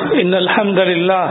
إن الحمد لله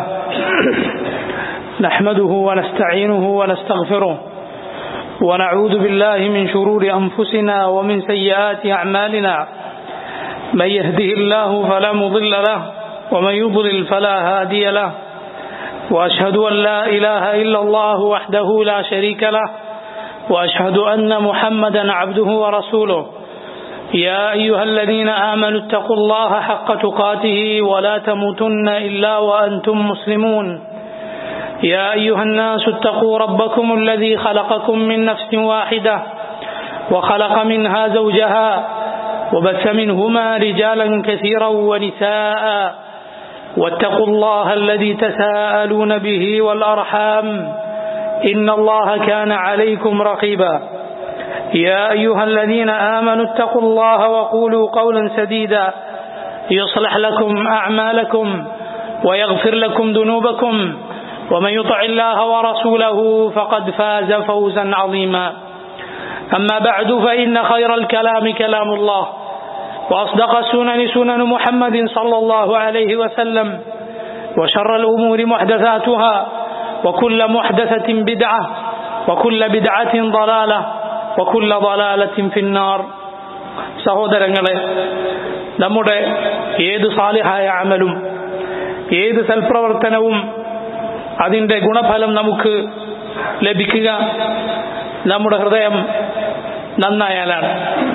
نحمده ونستعينه ونستغفره ونعوذ بالله من شرور أنفسنا ومن سيئات أعمالنا من يهده الله فلا مضل له ومن يضلل فلا هادي له وأشهد أن لا إله إلا الله وحده لا شريك له وأشهد أن محمدا عبده ورسوله يا أيها الذين آمنوا اتقوا الله حق تقاته ولا تموتن إلا وأنتم مسلمون يا أيها الناس اتقوا ربكم الذي خلقكم من نفس واحدة وخلق منها زوجها وبث منهما رجالا كثيرا ونساء واتقوا الله الذي تساءلون به والأرحام إن الله كان عليكم رقيبا يا أيها الذين آمنوا اتقوا الله وقولوا قولا سديدا يصلح لكم أعمالكم ويغفر لكم ذنوبكم ومن يطع الله ورسوله فقد فاز فوزا عظيما أما بعد فإن خير الكلام كلام الله وأصدق السنن سنن محمد صلى الله عليه وسلم وشر الأمور محدثاتها وكل محدثة بدعة وكل بدعة ضلالة وكل ضلالة في النار സഹോദരങ്ങളെ നമ്മുടെ ഏത് സാലിഹായ അമലും ഏത് സൽപ്രവർത്തനവും അതിൻ്റെ ഗുണഫലം നമുക്ക് ലഭിക്കുക നമ്മുടെ ഹൃദയം നന്നായാലാണ്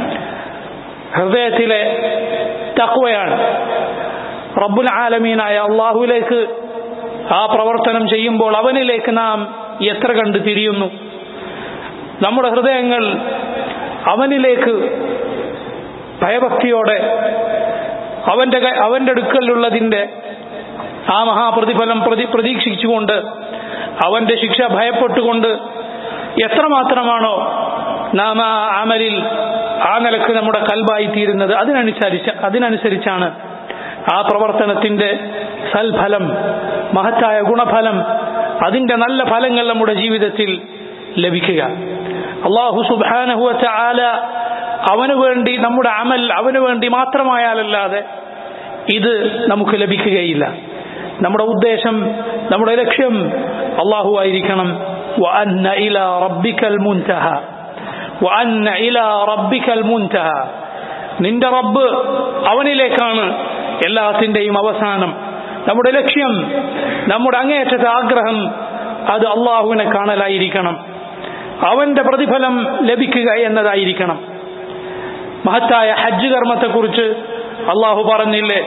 ഹൃദയത്തിലെ തക്വയാണ് റബ്ബുൽ ആലമീനായ അള്ളാഹുലേക്ക് ആ പ്രവർത്തനം ചെയ്യുമ്പോൾ അവനിലേക്ക് നാം എത്ര കണ്ട് തിരിയുന്നു നമ്മുടെ ഹൃദയങ്ങൾ അവനിലേക്ക് ഭയഭക്തിയോടെ അവന്റെ അവന്റെ അടുക്കലുള്ളതിന്റെ ആ മഹാപ്രതിഫലം പ്രതി പ്രതീക്ഷിച്ചുകൊണ്ട് അവന്റെ ശിക്ഷ ഭയപ്പെട്ടുകൊണ്ട് എത്രമാത്രമാണോ നാം ആ അമലിൽ ആ നിലക്ക് നമ്മുടെ കൽബായി തീരുന്നത് അതിനനുസരിച്ച് അതിനനുസരിച്ചാണ് ആ പ്രവർത്തനത്തിന്റെ സൽഫലം മഹത്തായ ഗുണഫലം അതിന്റെ നല്ല ഫലങ്ങൾ നമ്മുടെ ജീവിതത്തിൽ ലഭിക്കുക അള്ളാഹു സുബാനഹുവച്ച ആല അവന് വേണ്ടി നമ്മുടെ അമൽ അവന് വേണ്ടി മാത്രമായാലല്ലാതെ ഇത് നമുക്ക് ലഭിക്കുകയില്ല നമ്മുടെ ഉദ്ദേശം നമ്മുടെ ലക്ഷ്യം അള്ളാഹു ആയിരിക്കണം നിന്റെ റബ്ബ് അവനിലേക്കാണ് എല്ലാത്തിന്റെയും അവസാനം നമ്മുടെ ലക്ഷ്യം നമ്മുടെ അങ്ങേയറ്റത്തെ ആഗ്രഹം അത് അള്ളാഹുവിനെ കാണലായിരിക്കണം അവന്റെ പ്രതിഫലം ലഭിക്കുക എന്നതായിരിക്കണം മഹത്തായ ഹജ്ജ് കർമ്മത്തെക്കുറിച്ച് അള്ളാഹു പറഞ്ഞില്ലേ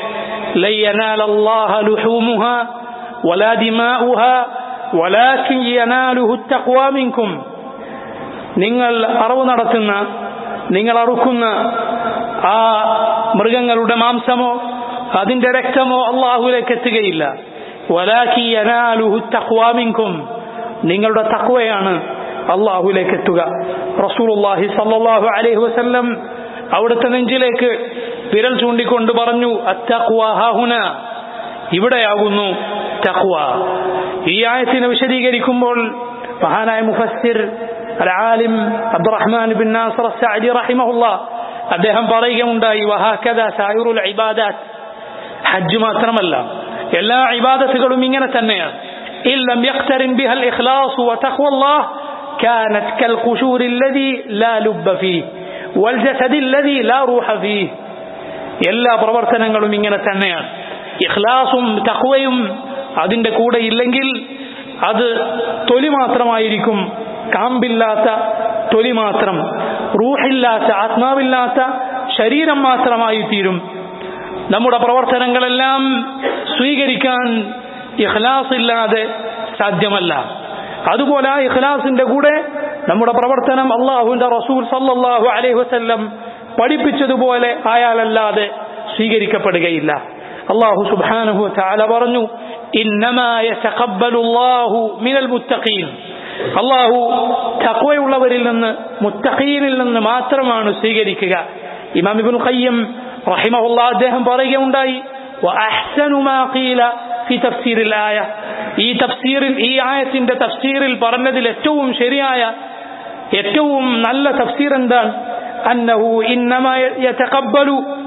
നിങ്ങൾ അറവ് നടത്തുന്ന നിങ്ങൾ അറുക്കുന്ന ആ മൃഗങ്ങളുടെ മാംസമോ അതിന്റെ രക്തമോ അള്ളാഹുലേക്ക് എത്തുകയില്ല വലാഖിയനാലുഹുത്തഖ്വാമിൻകും നിങ്ങളുടെ തക്വയാണ് അള്ളാഹുലേക്ക് എത്തുക റസൂലുള്ളാഹി സല്ലല്ലാഹു അലൈഹി വസല്ലം അവിടുത്തെ നെഞ്ചിലേക്ക് വിരൽ ചൂണ്ടിക്കൊണ്ട് പറഞ്ഞു അത്തഖ്വാഹുന ഇവിടെയാകുന്നു തഖ്വ ഈ ആയത്തിനെ വിശദീകരിക്കുമ്പോൾ മഹാനായ മുഫസ്സിർ العالم عبد الرحمن بن ناصر السعدي رحمه الله അദ്ദേഹം പറയുകയുണ്ടായി വഹാക്കഥ സായുറുൽ ഇബാദാത്ത് ഹജ്ജ് മാത്രമല്ല എല്ലാ ഇബാദത്തുകളും ഇങ്ങനെ തന്നെയാണ് ഇല്ലം യഖ്തറിൻ ബിഹൽ ഇഖ്ലാസ് വതഖ്വ അല്ലാഹ് كانت كالقشور الذي لا لب فيه والجسد الذي لا روح فيه എല്ലാ പ്രവർത്തനങ്ങളും ഇങ്ങനെ തന്നെയാണ് ഇഖ്ലാസും തഖ്വയും അതിന്റെ കൂടെ ഇല്ലെങ്കിൽ അത് തൊലി മാത്രമായിരിക്കും കാമ്പില്ലാത്ത തൊലി മാത്രം റൂഹില്ലാത്ത ആത്മാവില്ലാത്ത ശരീരം മാത്രമായി തീരും നമ്മുടെ പ്രവർത്തനങ്ങളെല്ലാം സ്വീകരിക്കാൻ ഇഖ്ലാസ് ഇല്ലാതെ സാധ്യമല്ല അതുപോലെ ആ ഇഖ്ലാസിന്റെ കൂടെ നമ്മുടെ പ്രവർത്തനം അള്ളാഹുവിന്റെ റസൂൽ സല്ലല്ലാഹു അലൈഹി വസല്ലം പഠിപ്പിച്ചതുപോലെ ആയാലല്ലാതെ സ്വീകരിക്കപ്പെടുകയില്ല അള്ളാഹു സുബ്ഹാനഹു തആല പറഞ്ഞു ഇന്നമാ യതഖബ്ബലു അല്ലാഹു മിനൽ മുത്തഖീൻ അള്ളാഹു തഖ്വയുള്ളവരിൽ നിന്ന് മുത്തഖീനിൽ നിന്ന് മാത്രമാണ് സ്വീകരിക്കുക ഇമാം ഇബ്നു ഖയ്യിം റഹിമഹുല്ലാ അദ്ദേഹം പറയുകയുണ്ടായി وأحسن ما قيل في تفسير الآية ഈ തഫ്സീറിൽ ഈ ആയത്തിന്റെ തഫ്സീറിൽ പറഞ്ഞതിൽ ഏറ്റവും ശരിയായ ഏറ്റവും നല്ല തഫ്സീർ എന്താണ് അന്നഹു ഇന്നമ യതഖബ്ബലു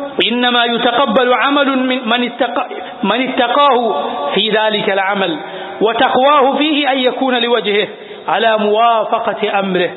إنما يتقبل عمل من من, اتقى من اتقاه في ذلك العمل وتقواه فيه أن يكون لوجهه على موافقة أمره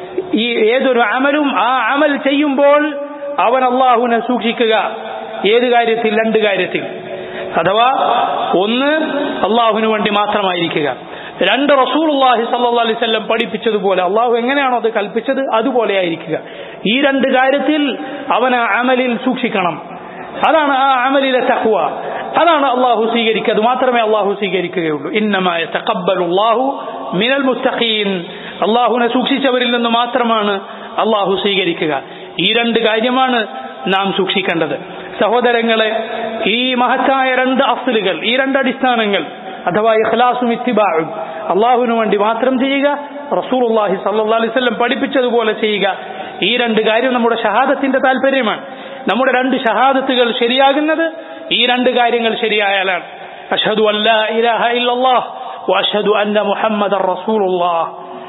ഈ ഏതൊരു അമലും ആ അമൽ ചെയ്യുമ്പോൾ അവൻ അള്ളാഹുവിനെ സൂക്ഷിക്കുക ഏത് കാര്യത്തിൽ രണ്ട് കാര്യത്തിൽ അഥവാ ഒന്ന് അള്ളാഹുവിന് വേണ്ടി മാത്രമായിരിക്കുക രണ്ട് റസൂലുള്ളാഹി സല്ലല്ലാഹു അലൈഹി വസല്ലം പഠിപ്പിച്ചതുപോലെ അള്ളാഹു എങ്ങനെയാണോ അത് കൽപ്പിച്ചത് അതുപോലെ ആയിരിക്കുക ഈ രണ്ട് കാര്യത്തിൽ അവൻ ആ അമലിൽ സൂക്ഷിക്കണം അതാണ് ആ അമലിലെ തഖ്വ അതാണ് അള്ളാഹു സ്വീകരിക്കുക അത് മാത്രമേ അള്ളാഹു സ്വീകരിക്കുകയുള്ളൂ ഇന്നമായ തഖബ്ബലുല്ലാഹു മിനൽ മുത്തഖീൻ അള്ളാഹുവിനെ സൂക്ഷിച്ചവരിൽ നിന്ന് മാത്രമാണ് അള്ളാഹു സ്വീകരിക്കുക ഈ രണ്ട് കാര്യമാണ് നാം സൂക്ഷിക്കേണ്ടത് സഹോദരങ്ങളെ ഈ മഹത്തായ രണ്ട് അഫ്സലുകൾ ഈ രണ്ട് അടിസ്ഥാനങ്ങൾ അഥവാ ഇഖ്ലാസും ഇത്തിബാഴും അള്ളാഹുവിന് വേണ്ടി മാത്രം ചെയ്യുക റസൂലുള്ളാഹി സല്ലല്ലാഹു അലൈഹി വസല്ലം പഠിപ്പിച്ചതുപോലെ ചെയ്യുക ഈ രണ്ട് കാര്യം നമ്മുടെ ഷഹാദത്തിന്റെ താല്പര്യമാണ് നമ്മുടെ രണ്ട് ഷഹാദത്തുകൾ ശരിയാകുന്നത് ഈ രണ്ട് കാര്യങ്ങൾ ശരിയായാലാണ് അഷ്ഹദു അല്ലാ ഇലാഹ ഇല്ലല്ലാഹ് വഅഷ്ഹദു അന്ന മുഹമ്മദർ റസൂലുള്ളാഹ്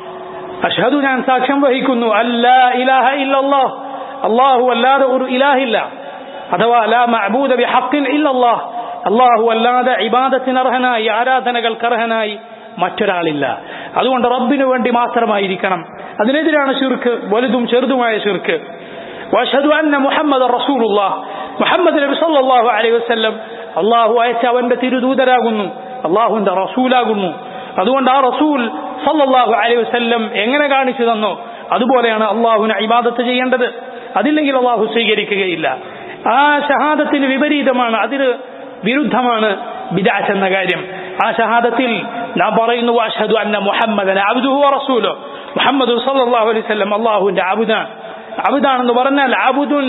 അഷ്ഹദു ഞാൻ സാക്ഷ്യം വഹിക്കുന്നു അല്ലാ ഇലാഹ ഇല്ലല്ലാഹ് അല്ലാഹു അല്ലാതെ ഒരു ഇലാഹില്ല അഥവാ ലാ മഅബൂദ ബിഹഖിൻ ഇല്ലല്ലാഹ് അല്ലാഹു അല്ലാതെ ഇബാദത്തിന് അർഹനായി ആരാധനകൾക്ക് അർഹനായി മറ്റൊരാളില്ല അതുകൊണ്ട് റബ്ബിനു വേണ്ടി മാത്രമായിരിക്കണം അതിനെതിരാണ് ഷിർക്ക് വലുതും ചെറുതുമായ ഷിർക്ക് വഷദു അന്ന മുഹമ്മദ് റസൂലുള്ളാഹ് മുഹമ്മദ് നബി സല്ലല്ലാഹു അലൈഹി വസല്ലം അള്ളാഹു അയച്ച അവന്റെ തിരുദൂതരാകുന്നു അള്ളാഹുവിന്റെ റസൂലാകുന്നു അതുകൊണ്ട് ആ റസൂൽ സല്ലല്ലാഹു അലൈഹി വസല്ലം എങ്ങനെ കാണിച്ചു തന്നോ അതുപോലെയാണ് അള്ളാഹുവിനെ ഇബാദത്ത് ചെയ്യേണ്ടത് അതില്ലെങ്കിൽ അള്ളാഹു സ്വീകരിക്കുകയില്ല ആ ഷഹാദത്തിന് വിപരീതമാണ് അതിന് വിരുദ്ധമാണ് ബിദാത്ത് എന്ന കാര്യം ആ ഷഹാദത്തിൽ നാം പറയുന്നു അഷ്ഹദു അന്ന മുഹമ്മദൻ അബ്ദുഹു റസൂലോ മുഹമ്മദ് സല്ലല്ലാഹു അലൈഹി വസല്ലം അള്ളാഹുവിന്റെ അബുദാൻ അബുദാണെന്ന് പറഞ്ഞാൽ അബുദുൻ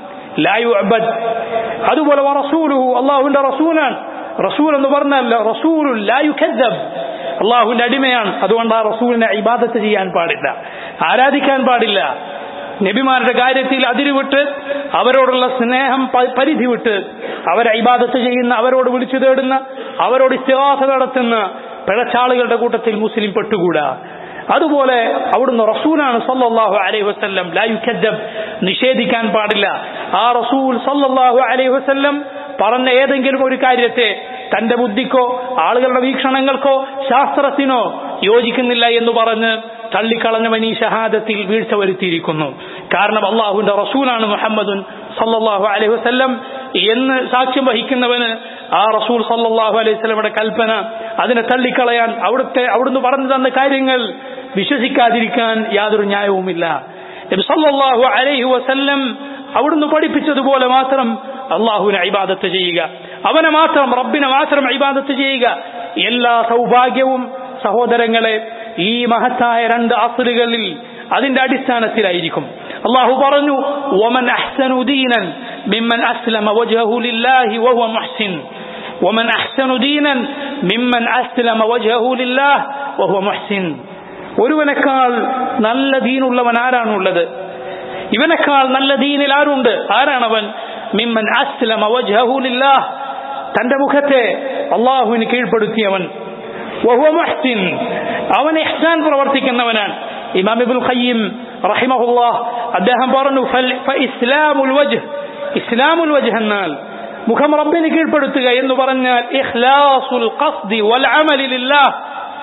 ലാ യുഅബദ് അതുപോലെ റസൂലുഹു അള്ളാഹുവിന്റെ റസൂലാണ് റസൂൽ എന്ന് പറഞ്ഞാൽ റസൂൽ ലാ യുകദ്ദബ് അള്ളാഹുവിന്റെ അടിമയാണ് അതുകൊണ്ട് ആ റസൂലിനെ ഇബാദത്ത് ചെയ്യാൻ പാടില്ല ആരാധിക്കാൻ പാടില്ല നബിമാരുടെ കാര്യത്തിൽ അതിരുവിട്ട് അവരോടുള്ള സ്നേഹം പരിധി വിട്ട് അവരെ ഇബാദത്ത് ചെയ്യുന്ന അവരോട് വിളിച്ചു തേടുന്ന അവരോട് ഇസ്തിവാസ നടത്തുന്ന പിഴച്ചാളുകളുടെ കൂട്ടത്തിൽ മുസ്ലിം പെട്ടുകൂടാ അതുപോലെ അവിടുന്ന് റസൂലാണ് സല്ലല്ലാഹു അലൈഹി വസല്ലം ലാ യുക്കദ്ദബ് നിഷേധിക്കാൻ പാടില്ല ആ റസൂൽ സല്ലല്ലാഹു അലൈഹി വസല്ലം പറഞ്ഞ ഏതെങ്കിലും ഒരു കാര്യത്തെ തന്റെ ബുദ്ധിക്കോ ആളുകളുടെ വീക്ഷണങ്ങൾക്കോ ശാസ്ത്രത്തിനോ യോജിക്കുന്നില്ല എന്ന് പറഞ്ഞ് തള്ളിക്കളഞ്ഞവൻ ഈ ഷഹാദത്തിൽ വീഴ്ച വരുത്തിയിരിക്കുന്നു കാരണം അള്ളാഹുവിന്റെ റസൂലാണ് മുഹമ്മദുൻ സല്ലല്ലാഹു അലൈഹി വസല്ലം എന്ന് സാക്ഷ്യം വഹിക്കുന്നവന് ആ റസൂൽ സല്ലല്ലാഹു അലൈഹി വസല്ലമയുടെ കൽപ്പന അതിനെ തള്ളിക്കളയാൻ അവിടുത്തെ അവിടുന്ന് പറഞ്ഞു തന്ന കാര്യങ്ങൾ വിശ്വസിക്കാതിരിക്കാൻ യാതൊരു ന്യായവുമില്ല നബി സല്ലല്ലാഹു അലൈഹി വസല്ലം അവിടുന്ന് പഠിപ്പിച്ചതുപോലെ മാത്രം അള്ളാഹുവിനെ ഇബാദത്ത് ചെയ്യുക അവനെ മാത്രം റബ്ബിനെ മാത്രം ഇബാദത്ത് ചെയ്യുക എല്ലാ സൗഭാഗ്യവും സഹോദരങ്ങളെ ഈ മഹത്തായ രണ്ട് അസുലുകളിൽ അതിന്റെ അടിസ്ഥാനത്തിലായിരിക്കും അള്ളാഹു പറഞ്ഞു ومن أحسن دينا ممن أسلم وجهه لله وهو محسن ومن أحسن دينا ممن أسلم وجهه لله وهو محسن ഒരുവനേക്കാൾ നല്ല ദീനുള്ളവൻ ആരാണുള്ളത് ഇവനേക്കാൾ നല്ല ദീനിൽ ആരുണ്ട് ആരാണവൻ മിമ്മൻ അസ്ലമ വജ്ഹഹു ലില്ലാഹ് തന്റെ മുഖത്തെ അള്ളാഹുവിന് കീഴ്പ്പെടുത്തിയവൻ വഹുവ മുഹ്സിൻ അവൻ ഇഹ്സാൻ പ്രവർത്തിക്കുന്നവനാണ് ഇമാം ഇബ്നുൽ ഖയ്യിം റഹിമഹുല്ലാഹ് അദ്ദേഹം പറഞ്ഞു ഇസ്ലാമുൽ വജ്ഹ് ഇസ്ലാമുൽ വജ്ഹ് എന്നാൽ മുഖം റബ്ബിന് കീഴ്പ്പെടുത്തുക എന്ന് പറഞ്ഞാൽ ഇഖ്ലാസുൽ ഖസ്ദി വൽ അമലി ലില്ലാഹ്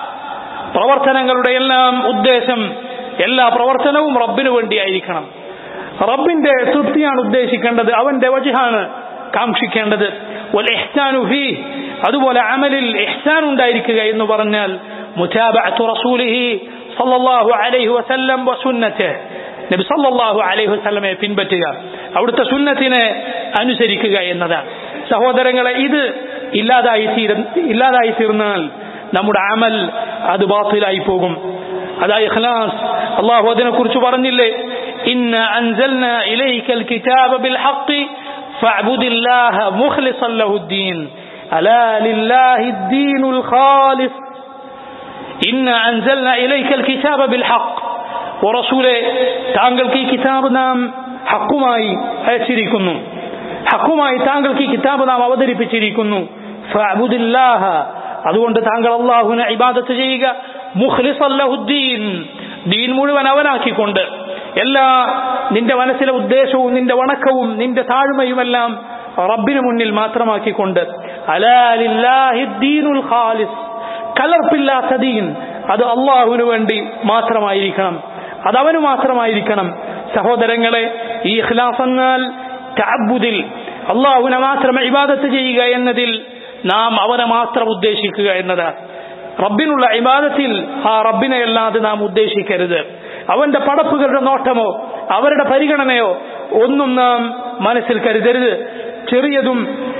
പ്രവർത്തനങ്ങളുടെ എല്ലാം ഉദ്ദേശം എല്ലാ പ്രവർത്തനവും റബ്ബിന് വേണ്ടിയായിരിക്കണം റബ്ബിന്റെ തൃപ്തിയാണ് ഉദ്ദേശിക്കേണ്ടത് അവന്റെ വജഹാണ് കാക്ഷിക്കേണ്ടത് ഫീ അതുപോലെ അമലിൽ ഇഹ്സാൻ ഉണ്ടായിരിക്കുക എന്ന് പറഞ്ഞാൽ മുതാബഅത്തു റസൂലിഹി സല്ലല്ലാഹു അലൈഹി വസല്ലം വസുന്നത്തെ നബി സല്ലല്ലാഹു അലൈഹി വസല്ലമയെ പിൻപറ്റുക അവിടുത്തെ സുന്നത്തിനെ അനുസരിക്കുക എന്നതാണ് സഹോദരങ്ങളെ ഇത് ഇല്ലാതായി തീര ഇല്ലാതായി തീർന്നാൽ നമ്മുടെ അമൽ അത് ബാത്തിലായി പോകും അതാ ഇഖ്ലാസ് അള്ളാഹു അതിനെ കുറിച്ച് പറഞ്ഞില്ലേ ഇന്ന അൻസൽന ഇലൈക്കൽ കിതാബ ബിൽ ഹഖ് فاعبد الله مخلصا له الدين ألا لله الدين الخالص إنا أنزلنا إليك الكتاب بالحق ورسوله താങ്കൾക്ക് ഈ കിതാബ് നാം ഹക്കുമായി അയച്ചിരിക്കുന്നു ഹക്കുമായി താങ്കൾക്ക് ഈ കിതാബ് നാം അവതരിപ്പിച്ചിരിക്കുന്നു ഫഅബുദില്ലാഹ അതുകൊണ്ട് താങ്കൾ അള്ളാഹുവിനെ ഇബാദത്ത് ചെയ്യുക മുഖ്ലിസല്ലഹുദ്ദീൻ ദീൻ മുഴുവൻ അവനാക്കിക്കൊണ്ട് എല്ലാ നിന്റെ മനസ്സിലെ ഉദ്ദേശവും നിന്റെ വണക്കവും നിന്റെ താഴ്മയുമെല്ലാം റബ്ബിന് മുന്നിൽ മാത്രമാക്കിക്കൊണ്ട് അലാലില്ലാഹിദ്ദീനുൽ ഖാലിസ് കലർപ്പില്ലാത്ത ദീൻ അത് അള്ളാഹുവിന് വേണ്ടി മാത്രമായിരിക്കണം അത് അവന് മാത്രമായിരിക്കണം സഹോദരങ്ങളെ ഈ ഇഖ്ലാസ് എന്നാൽ തഅബ്ബുദിൽ അള്ളാഹുവിനെ മാത്രം ഇബാദത്ത് ചെയ്യുക എന്നതിൽ നാം അവനെ മാത്രം ഉദ്ദേശിക്കുക എന്നതാണ് റബ്ബിനുള്ള ഇബാദത്തിൽ ആ റബ്ബിനെ അല്ലാതെ നാം ഉദ്ദേശിക്കരുത് അവന്റെ പടപ്പുകളുടെ നോട്ടമോ അവരുടെ പരിഗണനയോ ഒന്നും നാം മനസ്സിൽ കരുതരുത് ചെറിയതും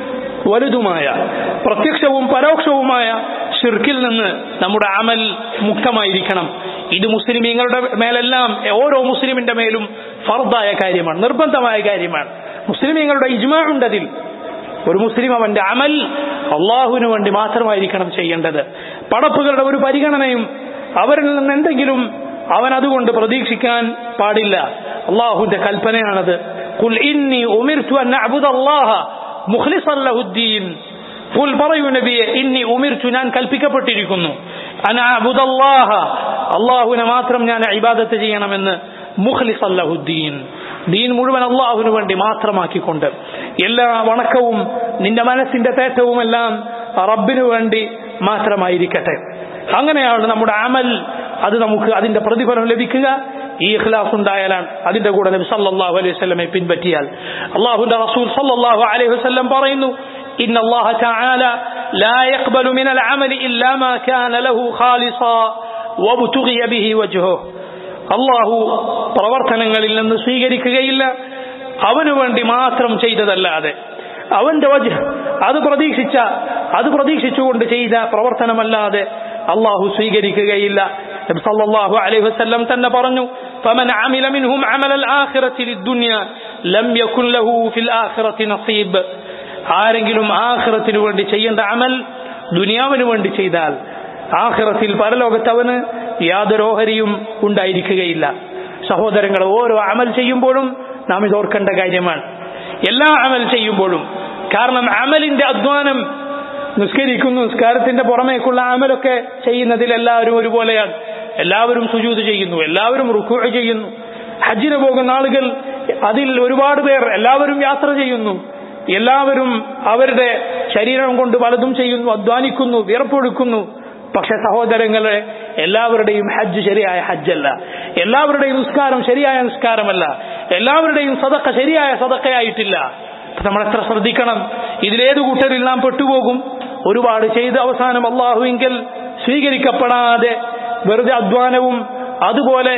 വലുതുമായ പ്രത്യക്ഷവും പരോക്ഷവുമായ ഷിർക്കിൽ നിന്ന് നമ്മുടെ അമൽ മുക്തമായിരിക്കണം ഇത് മുസ്ലിമീങ്ങളുടെ മേലെല്ലാം ഓരോ മുസ്ലിമിന്റെ മേലും ഫർദായ കാര്യമാണ് നിർബന്ധമായ കാര്യമാണ് മുസ്ലിമീങ്ങളുടെ ഇജ്മാ ഉണ്ടതിൽ ഒരു മുസ്ലിം അവന്റെ അമൽ അള്ളാഹുവിന് വേണ്ടി മാത്രമായിരിക്കണം ചെയ്യേണ്ടത് പടപ്പുകളുടെ ഒരു പരിഗണനയും അവരിൽ നിന്ന് എന്തെങ്കിലും അവൻ അതുകൊണ്ട് പ്രതീക്ഷിക്കാൻ പാടില്ല അള്ളാഹുവിന്റെ കൽപ്പനയാണത് കുൽ ഇന്നി ഉമിർത്തു അൻ അബുദല്ലാഹ മുഖ്ലിസൻ ലഹുദ്ദീൻ കുൽ പറയൂ നബിയെ ഇന്നി ഉമിർത്തു ഞാൻ കൽപ്പിക്കപ്പെട്ടിരിക്കുന്നു അൻ അബുദല്ലാഹ അള്ളാഹുവിനെ മാത്രം ഞാൻ ഇബാദത്ത് ചെയ്യണമെന്ന് മുഖ്ലിസ് അല്ലഹുദ്ദീൻ ദീൻ മുഴുവൻ അള്ളാഹുവിന് വേണ്ടി മാത്രമാക്കിക്കൊണ്ട് എല്ലാ വണക്കവും നിന്റെ മനസ്സിന്റെ തേറ്റവുമെല്ലാം റബ്ബിനു വേണ്ടി മാത്രമായിരിക്കട്ടെ അങ്ങനെയാണ് നമ്മുടെ അമൽ അത് നമുക്ക് അതിന്റെ പ്രതിഫലം ലഭിക്കുക ഈ ഇഖ്ലാസ് ഉണ്ടായാലാണ് അതിന്റെ കൂടെ നബി സല്ലല്ലാഹു അലൈഹി വസല്ലമെ പിൻപറ്റിയാൽ അള്ളാഹുന്റെ റസൂൽ സല്ലല്ലാഹു അലൈഹി വസല്ലം പറയുന്നു إن الله تعالى لا يقبل من العمل إلا ما كان له خالصا وابتغي به وجهه അള്ളാഹു പ്രവർത്തനങ്ങളിൽ നിന്ന് സ്വീകരിക്കുകയില്ല അവനു വേണ്ടി മാത്രം ചെയ്തതല്ലാതെ അവന്റെ വജ് അത് പ്രതീക്ഷിച്ച അത് പ്രതീക്ഷിച്ചുകൊണ്ട് ചെയ്ത പ്രവർത്തനമല്ലാതെ അള്ളാഹു സ്വീകരിക്കുകയില്ല സല്ലല്ലാഹു അലൈഹി വസല്ലം തന്നെ പറഞ്ഞു فمن عمل منهم عمل الآخرة للدنيا لم يكن له في الآخرة نصيب ആരെങ്കിലും ആഖിറത്തിന് വേണ്ടി ചെയ്യേണ്ട അമൽ ദുനിയാവിന് വേണ്ടി ചെയ്താൽ ആഖിറത്തിൽ പരലോകത്ത് അവന് യാതൊരു ഓഹരിയും ഉണ്ടായിരിക്കുകയില്ല സഹോദരങ്ങൾ ഓരോ അമൽ ചെയ്യുമ്പോഴും നാം ഇത് ഓർക്കേണ്ട കാര്യമാണ് എല്ലാ അമൽ ചെയ്യുമ്പോഴും കാരണം അമലിന്റെ അധ്വാനം നിസ്കരിക്കുന്നു നിസ്കാരത്തിന്റെ പുറമേക്കുള്ള അമലൊക്കെ ചെയ്യുന്നതിൽ എല്ലാവരും ഒരുപോലെയാണ് എല്ലാവരും സുജൂത് ചെയ്യുന്നു എല്ലാവരും റുക്കു ചെയ്യുന്നു ഹജ്ജിന് പോകുന്ന ആളുകൾ അതിൽ ഒരുപാട് പേർ എല്ലാവരും യാത്ര ചെയ്യുന്നു എല്ലാവരും അവരുടെ ശരീരം കൊണ്ട് പലതും ചെയ്യുന്നു അധ്വാനിക്കുന്നു വിയർപ്പൊടുക്കുന്നു പക്ഷെ സഹോദരങ്ങളെ എല്ലാവരുടെയും ഹജ്ജ് ശരിയായ ഹജ്ജല്ല എല്ലാവരുടെയും നിസ്കാരം ശരിയായ നിസ്കാരമല്ല എല്ലാവരുടെയും സതക്ക ശരിയായ സതക്കയായിട്ടില്ല നമ്മൾ എത്ര ശ്രദ്ധിക്കണം ഇതിലേത് കൂട്ടരിൽ നാം പെട്ടുപോകും ഒരുപാട് ചെയ്ത് അവസാനം അള്ളാഹുവിങ്കിൽ സ്വീകരിക്കപ്പെടാതെ വെറുതെ അധ്വാനവും അതുപോലെ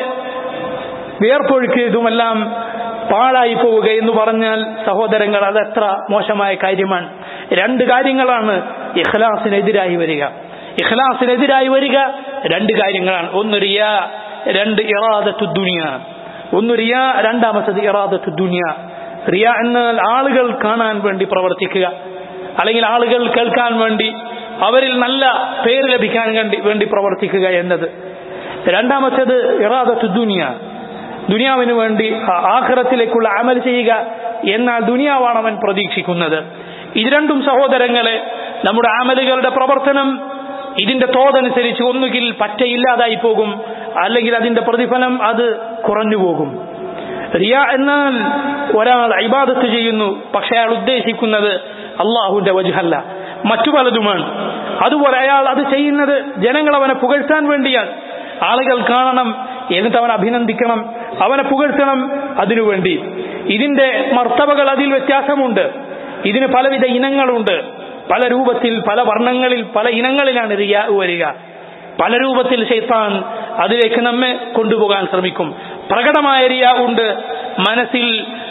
വിയർപ്പൊഴുക്കിയതുമെല്ലാം പാഴായി പോവുക എന്ന് പറഞ്ഞാൽ സഹോദരങ്ങൾ അത് എത്ര മോശമായ കാര്യമാണ് രണ്ട് കാര്യങ്ങളാണ് ഇഖ്ലാസിനെതിരായി വരിക ഇഖ്ലാസിനെതിരായി വരിക രണ്ട് കാര്യങ്ങളാണ് ഒന്ന് റിയ രണ്ട് ഇറാദത്തു ദുനിയ ഒന്ന് റിയ രണ്ടാമത്തത് ഇറാദത്തു ദുനിയ റിയ എന്നാൽ ആളുകൾ കാണാൻ വേണ്ടി പ്രവർത്തിക്കുക അല്ലെങ്കിൽ ആളുകൾ കേൾക്കാൻ വേണ്ടി അവരിൽ നല്ല പേര് ലഭിക്കാൻ വേണ്ടി വേണ്ടി പ്രവർത്തിക്കുക എന്നത് രണ്ടാമത്തേത് ഇറാദത്തു ദുനിയ ദുനിയാവിന് വേണ്ടി ആഖിറത്തിലേക്കുള്ള അമൽ ചെയ്യുക എന്നാൽ ദുനിയാവാണ് അവൻ പ്രതീക്ഷിക്കുന്നത് ഇത് രണ്ടും സഹോദരങ്ങളെ നമ്മുടെ അമലുകളുടെ പ്രവർത്തനം ഇതിന്റെ തോതനുസരിച്ച് ഒന്നുകിൽ പറ്റയില്ലാതായി പോകും അല്ലെങ്കിൽ അതിന്റെ പ്രതിഫലം അത് കുറഞ്ഞു പോകും റിയ എന്നാൽ ഒരാൾ ഇബാദത്ത് ചെയ്യുന്നു പക്ഷെ അയാൾ ഉദ്ദേശിക്കുന്നത് അള്ളാഹുവിന്റെ വജുഹല്ല മറ്റു പലതുമാണ് അതുപോലെ അയാൾ അത് ചെയ്യുന്നത് ജനങ്ങൾ അവനെ പുകഴ്ത്താൻ വേണ്ടിയാണ് ആളുകൾ കാണണം എന്നിട്ട് അവൻ അഭിനന്ദിക്കണം അവനെ പുകഴ്ത്തണം അതിനുവേണ്ടി ഇതിന്റെ മർത്തവകൾ അതിൽ വ്യത്യാസമുണ്ട് ഇതിന് പലവിധ ഇനങ്ങളുണ്ട് പല രൂപത്തിൽ പല വർണ്ണങ്ങളിൽ പല ഇനങ്ങളിലാണ് റിയ വരിക പല രൂപത്തിൽ ശൈത്താൻ അതിലേക്ക് നമ്മെ കൊണ്ടുപോകാൻ ശ്രമിക്കും പ്രകടമായ റിയ ഉണ്ട് മനസ്സിൽ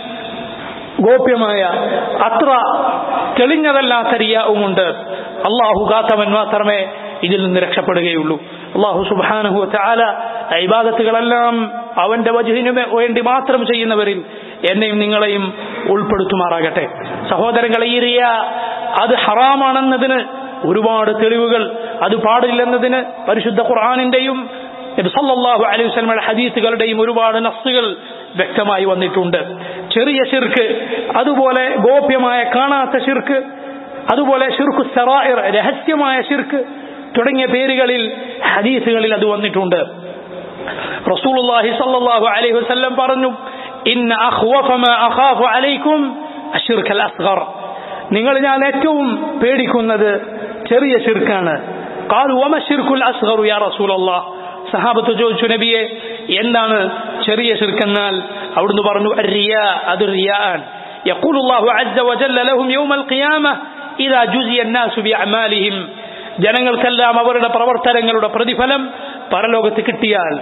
ഗോപ്യമായ അത്ര തെളിഞ്ഞതല്ലാത്ത റിയാവുമുണ്ട് അള്ളാഹു കാത്തവൻ മാത്രമേ ഇതിൽ നിന്ന് രക്ഷപ്പെടുകയുള്ളൂ അള്ളാഹു സുബാനഹു ചാല ഇബാദത്തുകളെല്ലാം അവന്റെ വജുഹിന് വേണ്ടി മാത്രം ചെയ്യുന്നവരിൽ എന്നെയും നിങ്ങളെയും ഉൾപ്പെടുത്തുമാറാകട്ടെ സഹോദരങ്ങളെ ഈ റിയ അത് ഹറാമാണെന്നതിന് ഒരുപാട് തെളിവുകൾ അത് പാടില്ലെന്നതിന് പരിശുദ്ധ ഖുർആാനിന്റെയും സല്ലല്ലാഹു അലൈഹി വസല്ലമയുടെ ഹദീസുകളുടെയും ഒരുപാട് നസ്സുകൾ വ്യക്തമായി വന്നിട്ടുണ്ട് ചെറിയ ഷിർക്ക് അതുപോലെ ഗോപ്യമായ കാണാത്ത ഷിർക്ക് അതുപോലെ ഷിർക്ക് സറായിർ രഹസ്യമായ ഷിർക്ക് തുടങ്ങിയ പേരുകളിൽ ഹദീസുകളിൽ അത് വന്നിട്ടുണ്ട് റസൂലുള്ളാഹി സ്വല്ലല്ലാഹു അലൈഹി വസല്ലം പറഞ്ഞു ഇന്ന അഖ്വഫ മാ അഖാഫു അലൈക്കും അശ്ശിർക്കൽ അസ്ഗർ നിങ്ങൾ ഞാൻ ഏറ്റവും പേടിക്കുന്നത് ചെറിയ ശിർക്കാണ് ഖാലു വമ ശിർക്കുൽ അസ്ഗർ യാ റസൂലല്ലാഹ് സഹാബത്ത് ചോദിച്ചു നബിയെ എന്താണ് ചെറിയ ശിർക്കെന്നാൽ അവിടുന്ന് പറഞ്ഞു റിയാ അത് റിയാൻ يقول الله عز وجل لهم يوم القيامة إذا جزي الناس بأعمالهم ജനങ്ങൾക്കെല്ലാം അവരുടെ പ്രവർത്തനങ്ങളുടെ പ്രതിഫലം പരലോകത്ത് കിട്ടിയാൽ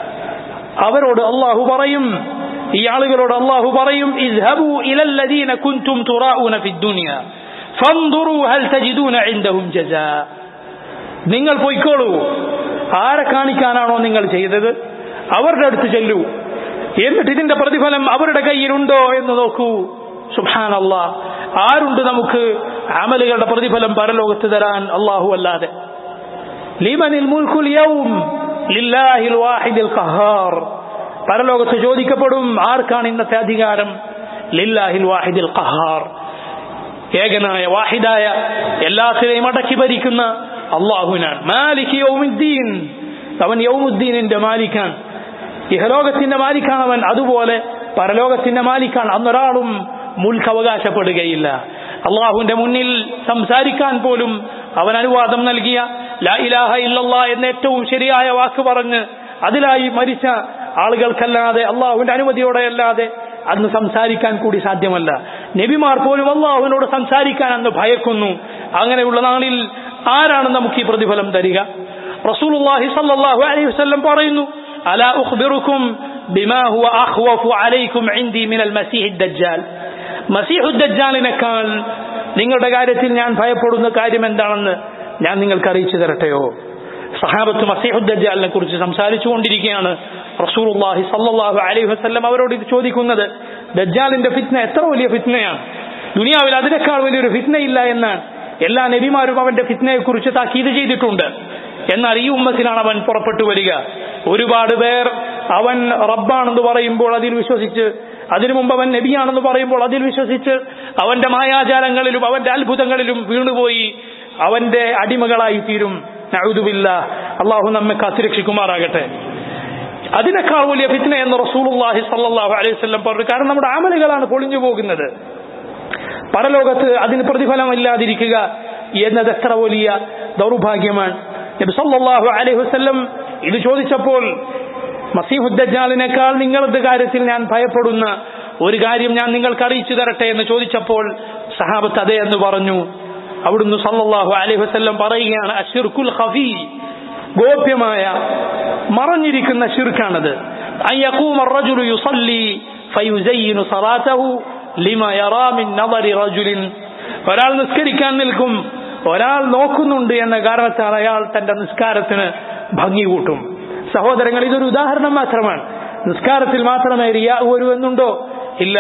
അവരോട് അള്ളാഹു പറയും ഈ ആളുകളോട് അള്ളാഹു പറയും ഇസ്ഹബു ഇലല്ലദീന കുൻതും തുറാഊന ഫിദ്ദുനിയ ഫൻദുറു ഹൽ തജിദൂന ഇൻദഹും ജസാ നിങ്ങൾ പൊയ്ക്കോളൂ ആരെ കാണിക്കാനാണോ നിങ്ങൾ ചെയ്തത് അവരുടെ അടുത്ത് ചെല്ലൂ എന്നിട്ട് ഇതിന്റെ പ്രതിഫലം അവരുടെ കയ്യിലുണ്ടോ എന്ന് നോക്കൂ സുഹാനല്ല ആരുണ്ട് നമുക്ക് അമലുകളുടെ പ്രതിഫലം പരലോകത്ത് തരാൻ അള്ളാഹു അല്ലാതെ ലിമനിൽ മുൽക്കുൽ യൗം ലില്ലാഹിൽ വാഹിദിൽ ഖഹാർ പരലോകത്ത് ചോദിക്കപ്പെടും ആർക്കാണ് ഇന്നത്തെ അധികാരം ലില്ലാഹിൽ വാഹിദിൽ ഖഹാർ ഏകനായ വാഹിദായ എല്ലാത്തിനെയും അടക്കി ഭരിക്കുന്ന അള്ളാഹുനാണ് മാലിക് യൗമുദ്ദീൻ അവൻ യൗമുദ്ദീനിന്റെ മാലിക്കാണ് ഇഹലോകത്തിന്റെ മാലിക്കാണ് അവൻ അതുപോലെ പരലോകത്തിന്റെ മാലിക്കാണ് അന്നൊരാളും മുൽക്ക് അവകാശപ്പെടുകയില്ല അള്ളാഹുവിന്റെ മുന്നിൽ സംസാരിക്കാൻ പോലും അവൻ അനുവാദം നൽകിയ ലാ ഇലാഹ ഇല്ലല്ലാ എന്ന ഏറ്റവും ശരിയായ വാക്ക് പറഞ്ഞ് അതിലായി മരിച്ച ആളുകൾക്കല്ലാതെ അള്ളാഹുവിന്റെ അനുമതിയോടെ അല്ലാതെ അന്ന് സംസാരിക്കാൻ കൂടി സാധ്യമല്ല നബിമാർ പോലും അള്ളാഹുവിനോട് സംസാരിക്കാൻ അന്ന് ഭയക്കുന്നു അങ്ങനെയുള്ള നാളിൽ ആരാണ് നമുക്ക് ഈ പ്രതിഫലം തരിക റസൂലുള്ളാഹി സല്ലല്ലാഹു അലൈഹി വസല്ലം പറയുന്നു അലാ ഉഖ്ബിറുക്കും ബിമാ ഹുവ അഖ്വഫു അലൈക്കും ഇൻദി മിനൽ മസീഹ് ദജ്ജാൽ മസീഹു ദജ്ജാലിനേക്കാൾ നിങ്ങളുടെ കാര്യത്തിൽ ഞാൻ ഭയപ്പെടുന്ന കാര്യം എന്താണെന്ന് ഞാൻ നിങ്ങൾക്ക് അറിയിച്ചു തരട്ടെയോ സഹാബത്ത് മസീഹു ദജ്ജാലിനെ കുറിച്ച് സംസാരിച്ചുകൊണ്ടിരിക്കുകയാണ് റസൂലുള്ളാഹി സല്ലല്ലാഹു അലൈഹി വസല്ലം അവരോട് ഇത് ചോദിക്കുന്നത് ദജ്ജാലിന്റെ ഫിത്ന എത്ര വലിയ ഫിത്നയാണ് ദുനിയാവിൽ അതിനേക്കാൾ വലിയൊരു ഫിത്നയില്ല എന്നാണ് എല്ലാ നബിമാരും അവന്റെ ഫിത്നയെക്കുറിച്ച് താക്കീത് ചെയ്തിട്ടുണ്ട് എന്നാൽ ഈ ഉമ്മത്തിലാണ് അവൻ പുറപ്പെട്ടു വരിക ഒരുപാട് പേർ അവൻ റബ്ബാണെന്ന് പറയുമ്പോൾ അതിൽ വിശ്വസിച്ച് അതിനു മുമ്പ് അവൻ നബിയാണെന്ന് പറയുമ്പോൾ അതിൽ വിശ്വസിച്ച് അവന്റെ മായാജാലങ്ങളിലും അവന്റെ അത്ഭുതങ്ങളിലും വീണുപോയി അവന്റെ അടിമകളായി തീരും നഴുതുമില്ല അള്ളാഹു നമ്മെ കാത്തിരക്ഷിക്കുമാറാകട്ടെ അതിനേക്കാൾ വലിയ ഫിത്ന എന്ന് റസൂലുള്ളാഹി സല്ലല്ലാഹു അലൈഹി വസല്ലം പറഞ്ഞു കാരണം നമ്മുടെ അമലുകളാണ് പൊളിഞ്ഞു പോകുന്നത് പരലോകത്ത് അതിന് പ്രതിഫലമില്ലാതിരിക്കുക എന്നത് എത്ര വലിയ ദൗർഭാഗ്യമാണ് നബി സല്ലല്ലാഹു അലൈഹി വസല്ലം ഇത് ചോദിച്ചപ്പോൾ മസീഹുദ്ദജാലിനേക്കാൾ നിങ്ങളുടെ കാര്യത്തിൽ ഞാൻ ഭയപ്പെടുന്ന ഒരു കാര്യം ഞാൻ നിങ്ങൾക്ക് അറിയിച്ചു തരട്ടെ എന്ന് ചോദിച്ചപ്പോൾ സഹാബത്ത് അതേ എന്ന് പറഞ്ഞു അവിടുന്ന് സല്ലല്ലാഹു അലൈഹി വസല്ലം പറയുകയാണ് അഷിർക്കുൽ ഖഫീ ഗോപ്യമായ മറഞ്ഞിരിക്കുന്ന ശിർക്കാണത് അയ്യഖൂമ الرجل يصلي فيزين صلاته لما يرى من نظر رجل ഒരാൾ നിസ്കരിക്കാൻ നിൽക്കും ഒരാൾ നോക്കുന്നുണ്ട് എന്ന കാരണത്താൽ അയാൾ തന്റെ നിസ്കാരത്തിന് ഭംഗി കൂട്ടും സഹോദരങ്ങൾ ഇതൊരു ഉദാഹരണം മാത്രമാണ് നിസ്കാരത്തിൽ മാത്രമേ റിയാ വരുമെന്നുണ്ടോ ഇല്ല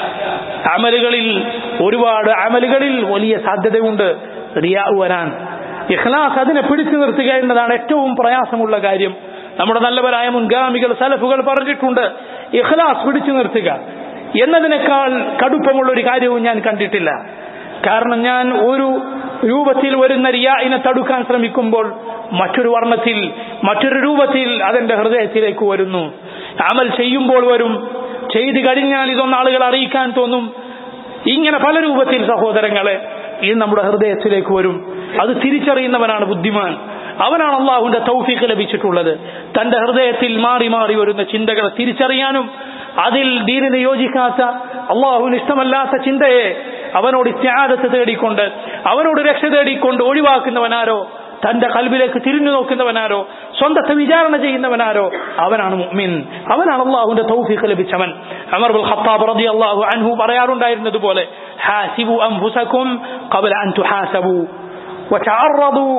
അമലുകളിൽ ഒരുപാട് അമലുകളിൽ വലിയ സാധ്യതയുണ്ട് റിയാ വരാൻ ഇഖ്ലാസ് അതിനെ പിടിച്ചു നിർത്തുക എന്നതാണ് ഏറ്റവും പ്രയാസമുള്ള കാര്യം നമ്മുടെ നല്ലവരായ മുൻഗാമികൾ സലഫുകൾ പറഞ്ഞിട്ടുണ്ട് ഇഖ്ലാസ് പിടിച്ചു നിർത്തുക എന്നതിനേക്കാൾ കടുപ്പമുള്ള ഒരു കാര്യവും ഞാൻ കണ്ടിട്ടില്ല കാരണം ഞാൻ ഒരു രൂപത്തിൽ വരുന്ന റിയായിനെ തടുക്കാൻ ശ്രമിക്കുമ്പോൾ മറ്റൊരു വർണ്ണത്തിൽ മറ്റൊരു രൂപത്തിൽ അതെന്റെ ഹൃദയത്തിലേക്ക് വരുന്നു അമൽ ചെയ്യുമ്പോൾ വരും ചെയ്തു കഴിഞ്ഞാൽ ഇതൊന്നും ആളുകൾ അറിയിക്കാൻ തോന്നും ഇങ്ങനെ പല രൂപത്തിൽ സഹോദരങ്ങളെ ഇത് നമ്മുടെ ഹൃദയത്തിലേക്ക് വരും അത് തിരിച്ചറിയുന്നവനാണ് ബുദ്ധിമാൻ അവനാണ് അള്ളാഹുവിന്റെ തൗഫീഖ് ലഭിച്ചിട്ടുള്ളത് തന്റെ ഹൃദയത്തിൽ മാറി മാറി വരുന്ന ചിന്തകളെ തിരിച്ചറിയാനും അതിൽ ദീനിന് യോജിക്കാത്ത അള്ളാഹുവിന് ഇഷ്ടമല്ലാത്ത ചിന്തയെ അവനോട് ഇത്യാദത്ത് തേടിക്കൊണ്ട് അവനോട് രക്ഷ തേടിക്കൊണ്ട് ഒഴിവാക്കുന്നവനാരോ തന്റെ കൽബിലേക്ക് തിരിഞ്ഞു നോക്കുന്നവനാരോ സ്വന്തത്തെ വിചാരണ ചെയ്യുന്നവനാരോ അവനാണ് മുഅ്മിൻ അവനാണ് അള്ളാഹുവിന്റെ തൗഫീഖ് ലഭിച്ചവൻ അമർ ബുൽ ഖത്താബ് റളിയല്ലാഹു അൻഹു പറയാറുണ്ടായിരുന്നത് പോലെ ഹാസിബു അൻഫുസകും ഖബല അൻ തുഹാസബു وتعرضوا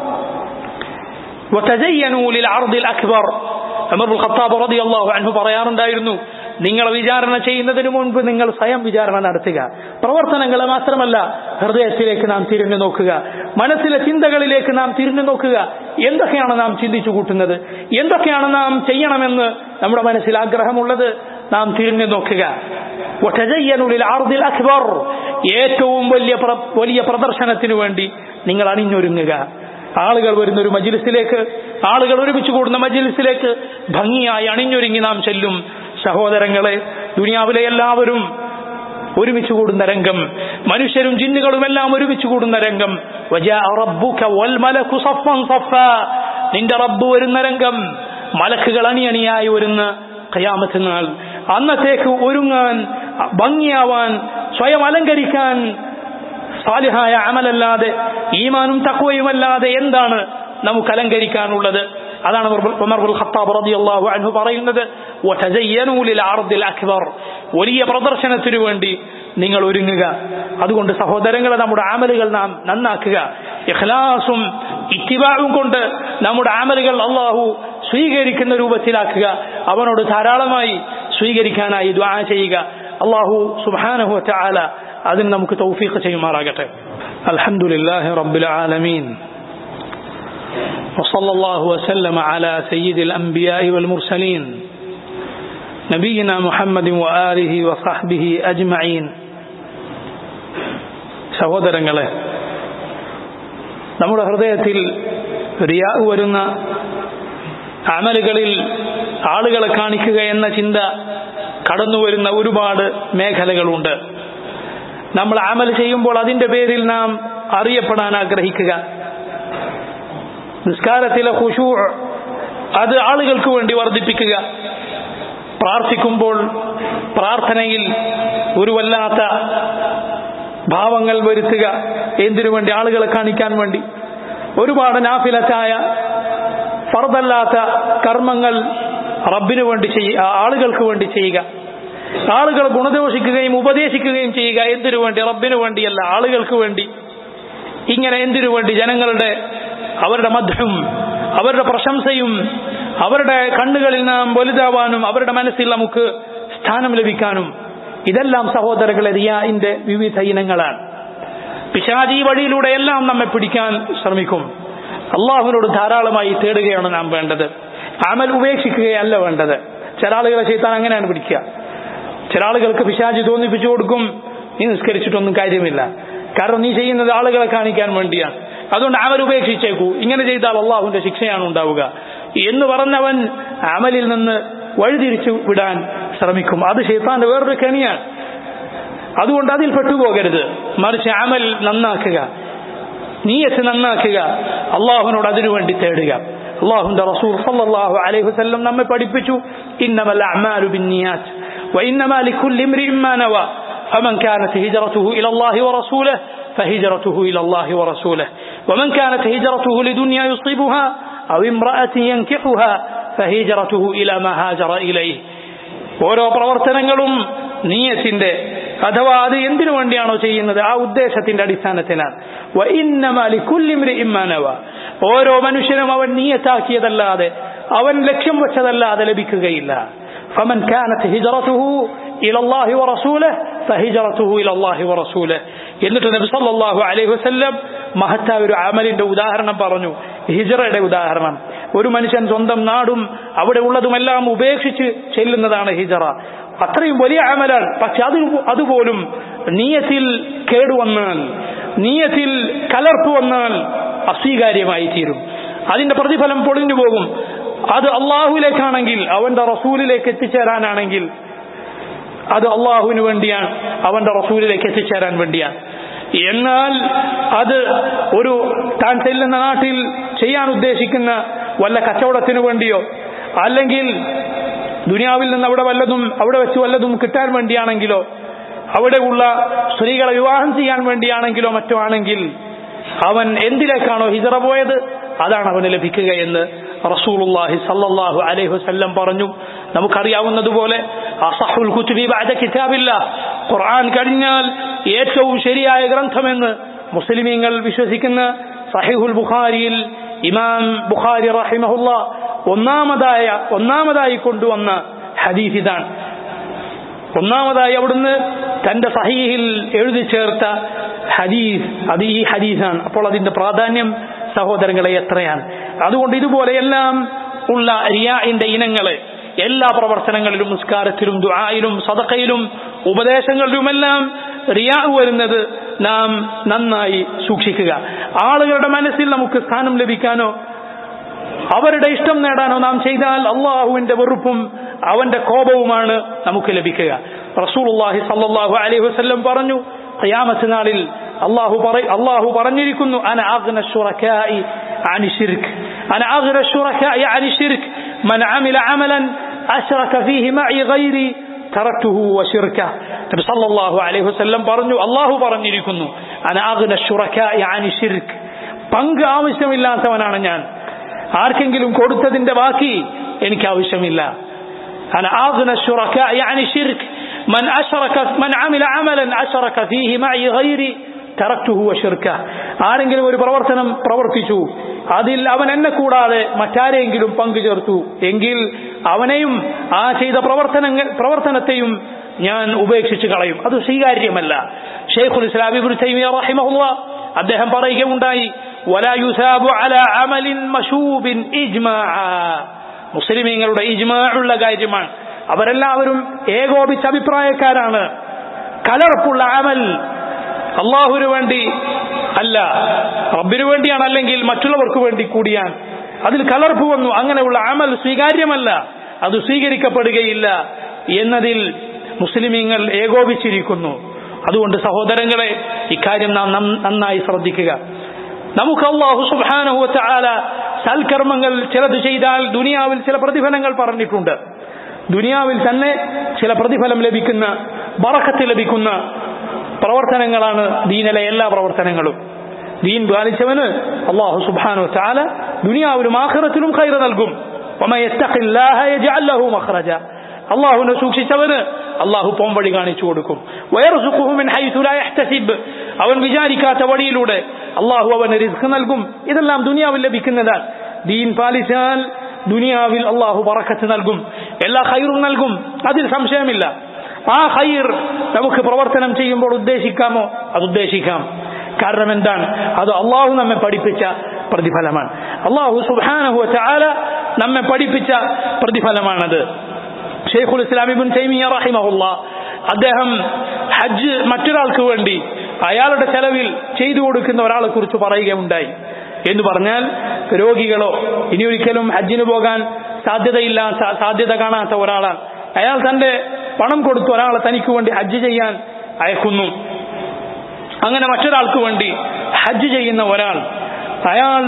وتزينوا للعرض الأكبر അമർ ബുൽ ഖത്താബ് റളിയല്ലാഹു അൻഹു പറയാറുണ്ടായിരുന്നു നിങ്ങൾ വിചാരണ ചെയ്യുന്നതിന് മുൻപ് നിങ്ങൾ സ്വയം വിചാരണ നടത്തുക പ്രവർത്തനങ്ങളെ മാത്രമല്ല ഹൃദയത്തിലേക്ക് നാം തിരിഞ്ഞു നോക്കുക മനസ്സിലെ ചിന്തകളിലേക്ക് നാം തിരിഞ്ഞു നോക്കുക എന്തൊക്കെയാണ് നാം ചിന്തിച്ചു കൂട്ടുന്നത് എന്തൊക്കെയാണ് നാം ചെയ്യണമെന്ന് നമ്മുടെ മനസ്സിൽ ആഗ്രഹമുള്ളത് നാം തിരിഞ്ഞു നോക്കുക അക്ബർ ഏറ്റവും വലിയ വലിയ പ്രദർശനത്തിനു വേണ്ടി നിങ്ങൾ അണിഞ്ഞൊരുങ്ങുക ആളുകൾ വരുന്ന ഒരു മജിലിസിലേക്ക് ആളുകൾ ഒരുമിച്ച് കൂടുന്ന മജിലിസിലേക്ക് ഭംഗിയായി അണിഞ്ഞൊരുങ്ങി നാം ചെല്ലും സഹോദരങ്ങളെ ദുനിയാവിലെ എല്ലാവരും ഒരുമിച്ച് കൂടുന്ന രംഗം മനുഷ്യരും ജിന്നുകളും എല്ലാം ഒരുമിച്ച് കൂടുന്ന രംഗം വജാ റബ്ബുക വൽ മലക്കു സഫൻ സഫാ. നിന്റെ റബ്ബ് വരുന്ന രംഗം മലക്കുകൾ അണിയണിയായി വരുന്ന ഖിയാമത്ത് നാൾ അന്നത്തേക്ക് ഒരുങ്ങാൻ ഭംഗിയാവാൻ സ്വയം അലങ്കരിക്കാൻ സാലിഹായ അമലല്ലാതെ ഈമാനും തക്വയുമല്ലാതെ എന്താണ് നമുക്ക് അലങ്കരിക്കാനുള്ളത് അതാണ് ഉമർ ബുൽ ഖത്താബ് റളിയല്ലാഹു അൻഹു പറയുന്നത് വതസയ്യനൂ ലിൽ അർദിൽ അക്ബർ വലിയ പ്രദർശനത്തിനു വേണ്ടി നിങ്ങൾ ഒരുങ്ങുക അതുകൊണ്ട് സഹോദരങ്ങളെ നമ്മുടെ ആമലുകൾ നാം നന്നാക്കുക ഇഖ്ലാസും ഇത്തിബാവും കൊണ്ട് നമ്മുടെ ആമലുകൾ അള്ളാഹു സ്വീകരിക്കുന്ന രൂപത്തിലാക്കുക അവനോട് ധാരാളമായി സ്വീകരിക്കാനായി ദ്വാ ചെയ്യുക അള്ളാഹു സുബ്ഹാനഹു വതആല അതിന് നമുക്ക് തൗഫീഖ് ചെയ്യുമാറാകട്ടെ അൽഹംദുലില്ലാഹി റബ്ബിൽ ആലമീൻ وصلى الله وسلم على سيد الأنبياء والمرسلين نبينا محمد وآله وصحبه أجمعين സഹോദരങ്ങളെ നമ്മുടെ ഹൃദയത്തിൽ റിയാ വരുന്ന അമലുകളിൽ ആളുകളെ കാണിക്കുക എന്ന ചിന്ത കടന്നു വരുന്ന ഒരുപാട് മേഖലകളുണ്ട് നമ്മൾ അമൽ ചെയ്യുമ്പോൾ അതിന്റെ പേരിൽ നാം അറിയപ്പെടാൻ ആഗ്രഹിക്കുക നിസ്കാരത്തിലെ ഖുശൂ അത് ആളുകൾക്ക് വേണ്ടി വർദ്ധിപ്പിക്കുക പ്രാർത്ഥിക്കുമ്പോൾ പ്രാർത്ഥനയിൽ ഒരു വല്ലാത്ത ഭാവങ്ങൾ വരുത്തുക എന്തിനു വേണ്ടി ആളുകളെ കാണിക്കാൻ വേണ്ടി ഒരുപാട് നാഫിലത്തായ ഫർദല്ലാത്ത കർമ്മങ്ങൾ റബ്ബിനു വേണ്ടി ചെയ്യുക ആളുകൾക്ക് വേണ്ടി ചെയ്യുക ആളുകൾ ഗുണദോഷിക്കുകയും ഉപദേശിക്കുകയും ചെയ്യുക എന്തിനു വേണ്ടി റബ്ബിനു വേണ്ടിയല്ല ആളുകൾക്ക് വേണ്ടി ഇങ്ങനെ എന്തിനു വേണ്ടി ജനങ്ങളുടെ അവരുടെ മധ്യം അവരുടെ പ്രശംസയും അവരുടെ കണ്ണുകളിൽ നാം വലുതാവാനും അവരുടെ മനസ്സിൽ നമുക്ക് സ്ഥാനം ലഭിക്കാനും ഇതെല്ലാം സഹോദരങ്ങളെ റിയാഇന്റെ വിവിധ ഇനങ്ങളാണ് പിശാചി വഴിയിലൂടെ എല്ലാം നമ്മെ പിടിക്കാൻ ശ്രമിക്കും അള്ളാഹുവിനോട് ധാരാളമായി തേടുകയാണ് നാം വേണ്ടത് അമൽ ഉപേക്ഷിക്കുകയല്ല വേണ്ടത് ചില ആളുകളെ ചെയ്താൽ അങ്ങനെയാണ് പിടിക്കുക ചില ആളുകൾക്ക് പിശാചി തോന്നിപ്പിച്ചു കൊടുക്കും നീ നിസ്കരിച്ചിട്ടൊന്നും കാര്യമില്ല കാരണം നീ ചെയ്യുന്നത് ആളുകളെ കാണിക്കാൻ വേണ്ടിയാണ് അതുകൊണ്ട് അമൽ ഉപേക്ഷിച്ചേക്കൂ ഇങ്ങനെ ചെയ്താൽ അള്ളാഹുവിന്റെ ശിക്ഷയാണ് ഉണ്ടാവുക എന്ന് പറഞ്ഞവൻ അമലിൽ നിന്ന് വഴിതിരിച്ചു വിടാൻ ശ്രമിക്കും അത് ഷെയ്ത്താന്റെ വേറൊരു കെണിയാണ് അതുകൊണ്ട് അതിൽ പെട്ടുപോകരുത് മറിച്ച് അമൽ നന്നാക്കുക നീയത്ത് നന്നാക്കുക അള്ളാഹുവിനോട് അതിനുവേണ്ടി തേടുക അള്ളാഹുന്റെ റസൂൽ സല്ലല്ലാഹു അലൈഹി വസല്ലം നമ്മെ പഠിപ്പിച്ചു ഇന്നമൽ അഅമാലു ബിന്നിയാത്ത് وإنما لكل امرئ ما نوى فمن كانت هجرته إلى الله ورسوله فهجرته إلى الله ورسوله ومن كانت هجرته لدنيا يصيبها أو امرأة ينكحها فهجرته إلى ما هاجر إليه ഓരോ പ്രവർത്തനങ്ങളും നീയത്തിന്റെ അഥവാ അത് എന്തിനു വേണ്ടിയാണോ ചെയ്യുന്നത് ആ ഉദ്ദേശത്തിന്റെ അടിസ്ഥാനത്തിലാണ് ഓരോ മനുഷ്യനും അവൻ നീയത്താക്കിയതല്ലാതെ അവൻ ലക്ഷ്യം വെച്ചതല്ലാതെ ലഭിക്കുകയില്ല فمن كانت هجرته إلى الله ورسوله فهجرته إلى الله ورسوله എന്നിട്ട് നബി സല്ലല്ലാഹു അലൈഹി വസല്ലം മഹത്തായ ഒരു അമലിന്റെ ഉദാഹരണം പറഞ്ഞു ഹിജറയുടെ ഉദാഹരണം ഒരു മനുഷ്യൻ സ്വന്തം നാടും അവിടെ ഉള്ളതുമെല്ലാം ഉപേക്ഷിച്ച് ചെല്ലുന്നതാണ് ഹിജറ അത്രയും വലിയ അമലാണ് പക്ഷെ അത് അതുപോലും നീയത്തിൽ കേടുവന്നാൽ നീയത്തിൽ കലർപ്പ് വന്നാൽ അസ്വീകാര്യമായി തീരും അതിന്റെ പ്രതിഫലം പൊളിഞ്ഞു പോകും അത് അള്ളാഹുലേക്കാണെങ്കിൽ അവന്റെ റസൂലിലേക്ക് എത്തിച്ചേരാനാണെങ്കിൽ അത് അള്ളാഹുവിന് വേണ്ടിയാണ് അവന്റെ റസൂലിലേക്ക് എത്തിച്ചേരാൻ വേണ്ടിയാണ് എന്നാൽ അത് ഒരു താൻ ചെല്ലുന്ന നാട്ടിൽ ചെയ്യാൻ ഉദ്ദേശിക്കുന്ന വല്ല കച്ചവടത്തിനു വേണ്ടിയോ അല്ലെങ്കിൽ ദുനിയാവിൽ നിന്ന് അവിടെ വല്ലതും അവിടെ വെച്ച് വല്ലതും കിട്ടാൻ വേണ്ടിയാണെങ്കിലോ അവിടെയുള്ള സ്ത്രീകളെ വിവാഹം ചെയ്യാൻ വേണ്ടിയാണെങ്കിലോ മറ്റോ ആണെങ്കിൽ അവൻ എന്തിലേക്കാണോ ഹിജറ പോയത് അതാണ് അവന് ലഭിക്കുക എന്ന് റസൂലുള്ളാഹി സല്ലല്ലാഹു അലൈഹി വസല്ലം പറഞ്ഞു നമുക്കറിയാവുന്നതുപോലെ അസഹുൽ കുതുബി ബഅദ കിതാബില്ല ഖുർആൻ കഴിഞ്ഞാൽ ഏറ്റവും ശരിയായ ഗ്രന്ഥമെന്ന് മുസ്ലിമീങ്ങൾ വിശ്വസിക്കുന്ന സഹിഹുൽ ബുഖാരിയിൽ ഇമാം ബുഖാരി റഹിമഹുല്ല ഒന്നാമതായ ഒന്നാമതായി കൊണ്ടുവന്ന ഹദീസ് ഇതാണ് ഒന്നാമതായി അവിടുന്ന് തന്റെ സഹീഹിൽ എഴുതി ചേർത്ത ഹദീസ് അത് ഈ ഹദീസാണ് അപ്പോൾ അതിന്റെ പ്രാധാന്യം സഹോദരങ്ങളെ എത്രയാണ് അതുകൊണ്ട് ഇതുപോലെയെല്ലാം ഉള്ള റിയാഇന്റെ ഇനങ്ങളെ എല്ലാ പ്രവർത്തനങ്ങളിലും നിസ്കാരത്തിലും ദുആയിലും സദക്കയിലും ഉപദേശങ്ങളിലുമെല്ലാം റിയാ വരുന്നത് നാം നന്നായി സൂക്ഷിക്കുക ആളുകളുടെ മനസ്സിൽ നമുക്ക് സ്ഥാനം ലഭിക്കാനോ അവരുടെ ഇഷ്ടം നേടാനോ നാം ചെയ്താൽ അള്ളാഹുവിന്റെ വെറുപ്പും അവന്റെ കോപവുമാണ് നമുക്ക് ലഭിക്കുക റസൂലുള്ളാഹി സല്ലല്ലാഹു അലൈഹി വസല്ലം പറഞ്ഞു ഖിയാമത്ത് നാളിൽ അള്ളാഹു അള്ളാഹു പറഞ്ഞിരിക്കുന്നു അന അഗ്ന ശുറക്കായി അനി ഷിർക്ക് അന അഗ്ന ശുറക്കായി അനി ഷിർക്ക് മൻ അമില അമലൻ അശ്റക ഫീഹി മഇ ഗൈരി തറക്തുഹു വശിർക നബി സല്ലല്ലാഹു അലൈഹി വസല്ലം പറഞ്ഞു അള്ളാഹു പറഞ്ഞിരിക്കുന്നു അന അഗ്ന ശുറക്കായി അനി ഷിർക്ക് പങ്ക് ആവശ്യമില്ലാത്തവനാണ് ഞാൻ ആർക്കെങ്കിലും കൊടുത്തതിന്റെ ബാക്കി എനിക്ക് ആവശ്യമില്ല أنا أغنى الشركاء يعني شرك من أشرك من عمل عملا أشرك فيه معي غيري തറക്തുഹു വശിർക്ക ആരെങ്കിലും ഒരു പ്രവർത്തനം പ്രവർത്തിച്ചു അതിൽ അവൻ എന്നെ കൂടാതെ മറ്റാരെങ്കിലും പങ്കു ചേർത്തു എങ്കിൽ അവനെയും ആ ചെയ്ത പ്രവർത്തനങ്ങൾ പ്രവർത്തനത്തെയും ഞാൻ ഉപേക്ഷിച്ച് കളയും അത് സ്വീകാര്യമല്ല ഷെയ്ഖുൽ ഇസ്ലാം ഇബ്നു തൈമിയ റഹിമഹുള്ള അദ്ദേഹം പറയുകയുണ്ടായി വലാ യുസാബു അലാ അമലിൻ മശൂബിൻ ഇജ്മാഅ മുസ്ലിമീങ്ങളുടെ ഇജ്മാഉള്ള കാര്യമാണ് അവരെല്ലാവരും ഏകോപിച്ച അഭിപ്രായക്കാരാണ് കലർപ്പുള്ള അമൽ അള്ളാഹുവിന് വേണ്ടി അല്ല റബ്ബിനു വേണ്ടിയാണ് അല്ലെങ്കിൽ മറ്റുള്ളവർക്ക് വേണ്ടി കൂടിയാൻ അതിൽ കലർപ്പ് വന്നു അങ്ങനെയുള്ള അമൽ സ്വീകാര്യമല്ല അത് സ്വീകരിക്കപ്പെടുകയില്ല എന്നതിൽ മുസ്ലിമീങ്ങൾ ഏകോപിച്ചിരിക്കുന്നു അതുകൊണ്ട് സഹോദരങ്ങളെ ഇക്കാര്യം നാം നന്നായി ശ്രദ്ധിക്കുക നമുക്ക് അള്ളാഹു സുബാനഹു ചാല സൽക്കർമ്മങ്ങൾ ചിലത് ചെയ്താൽ ദുനിയാവിൽ ചില പ്രതിഫലങ്ങൾ പറഞ്ഞിട്ടുണ്ട് ദുനിയാവിൽ തന്നെ ചില പ്രതിഫലം ലഭിക്കുന്ന ബറക്കത്ത് ലഭിക്കുന്ന പ്രവർത്തനങ്ങളാണ് ദീനിലെ എല്ലാ പ്രവർത്തനങ്ങളും ദീൻ പാലിച്ചവന് അള്ളാഹു സുബാനു ചാല ദുനിയാവിലും ആഖിറത്തിലും ഖൈർ നൽകും അള്ളാഹുവിനെ സൂക്ഷിച്ചവന് അള്ളാഹു പോംവഴി കാണിച്ചു കൊടുക്കും അവൻ വിചാരിക്കാത്ത വഴിയിലൂടെ അള്ളാഹു അവന് റിസ്ക് നൽകും ഇതെല്ലാം ദുനിയാവിൽ ലഭിക്കുന്നതാണ് ദീൻ പാലിച്ചാൽ ദുനിയാവിൽ അള്ളാഹു പറക്കത്ത് നൽകും എല്ലാ ഖൈറും നൽകും അതിൽ സംശയമില്ല ആ ഖൈർ നമുക്ക് പ്രവർത്തനം ചെയ്യുമ്പോൾ ഉദ്ദേശിക്കാമോ അത് ഉദ്ദേശിക്കാം കാരണം എന്താണ് അത് അള്ളാഹു നമ്മെ പഠിപ്പിച്ച പ്രതിഫലമാണ് അള്ളാഹു സുബാനഹു ചാല നമ്മെ പഠിപ്പിച്ച പ്രതിഫലമാണത് ഷെയ്ഖുൽ ഇസ്ലാം ഇബിൻ തൈമിയ റഹിമഹുല്ല അദ്ദേഹം ഹജ്ജ് മറ്റൊരാൾക്ക് വേണ്ടി അയാളുടെ ചെലവിൽ ചെയ്തു കൊടുക്കുന്ന ഒരാളെ കുറിച്ച് പറയുകയുണ്ടായി എന്ന് പറഞ്ഞാൽ രോഗികളോ ഇനി ഒരിക്കലും ഹജ്ജിന് പോകാൻ സാധ്യതയില്ലാത്ത സാധ്യത കാണാത്ത ഒരാളാണ് അയാൾ തന്റെ പണം കൊടുത്തു ഒരാളെ തനിക്ക് വേണ്ടി ഹജ്ജ് ചെയ്യാൻ അയക്കുന്നു അങ്ങനെ മറ്റൊരാൾക്ക് വേണ്ടി ഹജ്ജ് ചെയ്യുന്ന ഒരാൾ അയാൾ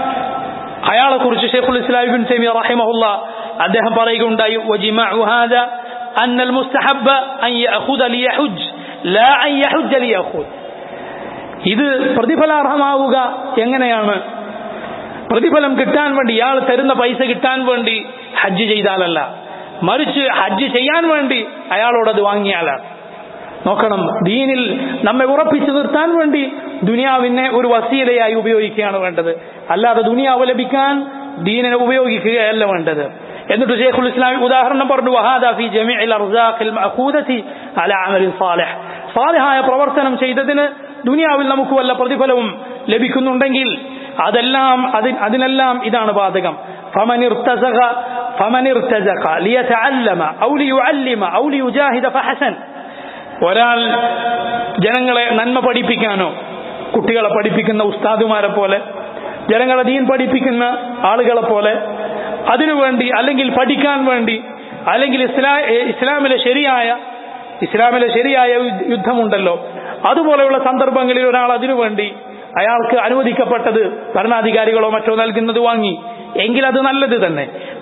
അയാളെ കുറിച്ച് ഷെയ്ഖുൽ ഇസ്ലാമിബിൻ തൈമിയ റഹിമഹുല്ല അദ്ദേഹം പറയുകയുണ്ടായി വജിമഉ ഹാദ അന്ന المستحب അൻ യഅഖുദ ലിയഹുജ് ലാ അൻ യഹുജ ലിയഖുദ് ഇത് പ്രതിഫലാർഹമാവുക എങ്ങനെയാണ് പ്രതിഫലം കിട്ടാൻ വേണ്ടി ഇയാൾ തരുന്ന പൈസ കിട്ടാൻ വേണ്ടി ഹജ്ജ് ചെയ്താലല്ല മറിച്ച് ഹജ്ജ് ചെയ്യാൻ വേണ്ടി അയാളോട് അത് വാങ്ങിയാലാണ് നോക്കണം ദീനിൽ നമ്മെ ഉറപ്പിച്ചു നിർത്താൻ വേണ്ടി ദുനിയാവിനെ ഒരു വസീലയായി ഉപയോഗിക്കുകയാണ് വേണ്ടത് അല്ലാതെ ദുനിയാവ് ലഭിക്കാൻ ദീനിനെ ഉപയോഗിക്കുകയല്ല വേണ്ടത് എന്നിട്ട് ഷെയ്ഖുൽ ഇസ്ലാം ഉദാഹരണം പറഞ്ഞു വഹാദ ഫി ജമീഇൽ അർസാഖിൽ മഅഖൂദതി അലാ അമലിൻ സാലിഹ് സാലിഹായ പ്രവർത്തനം ചെയ്തതിന് ദുനിയാവിൽ നമുക്ക് വല്ല പ്രതിഫലവും ലഭിക്കുന്നുണ്ടെങ്കിൽ അതെല്ലാം അതിനെല്ലാം ഇതാണ് ബാധകം فمن ارتزق فمن ارتزق ليتعلم أو ليعلم أو ليجاهد فحسن ഒരാൾ ജനങ്ങളെ നന്മ പഠിപ്പിക്കാനോ കുട്ടികളെ പഠിപ്പിക്കുന്ന ഉസ്താദുമാരെ പോലെ ജനങ്ങളെ ദീൻ പഠിപ്പിക്കുന്ന ആളുകളെ പോലെ അതിനുവേണ്ടി അല്ലെങ്കിൽ പഠിക്കാൻ വേണ്ടി അല്ലെങ്കിൽ ഇസ്ലാ ഇസ്ലാമിലെ ശരിയായ ഇസ്ലാമിലെ ശരിയായ യുദ്ധമുണ്ടല്ലോ അതുപോലെയുള്ള സന്ദർഭങ്ങളിൽ ഒരാൾ അതിനുവേണ്ടി അയാൾക്ക് അനുവദിക്കപ്പെട്ടത് ഭരണാധികാരികളോ മറ്റോ നൽകുന്നത് വാങ്ങി എങ്കിൽ അത് നല്ലത് തന്നെ